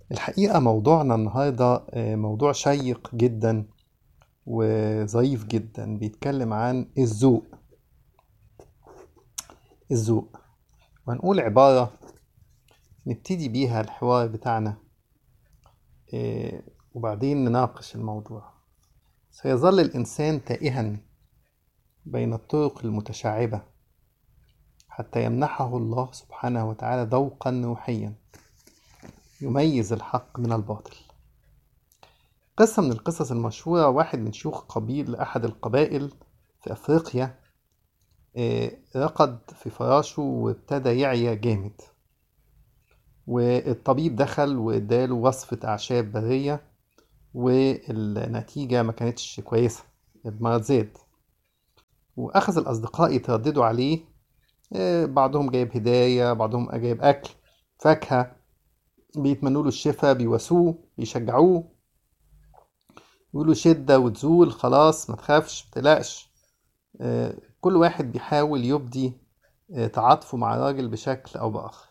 الحقيقة موضوعنا النهاردة آه، موضوع شيق جدا وظريف جدا بيتكلم عن الذوق الذوق وهنقول عبارة نبتدي بيها الحوار بتاعنا آه، وبعدين نناقش الموضوع سيظل الإنسان تائها بين الطرق المتشعبة حتى يمنحه الله سبحانه وتعالى ذوقا روحيا يميز الحق من الباطل قصة من القصص المشهورة واحد من شيوخ قبيل أحد القبائل في أفريقيا آه، رقد في فراشه وابتدى يعيا جامد والطبيب دخل واداله وصفة أعشاب برية والنتيجة ما كانتش كويسة المرض زاد وأخذ الأصدقاء يترددوا عليه آه، بعضهم جايب هدايا بعضهم جايب أكل فاكهة بيتمنوا له الشفاء بيواسوه بيشجعوه يقولوا شدة وتزول خلاص ما تخافش متقلقش آه، كل واحد بيحاول يبدي آه، تعاطفه مع الراجل بشكل أو بآخر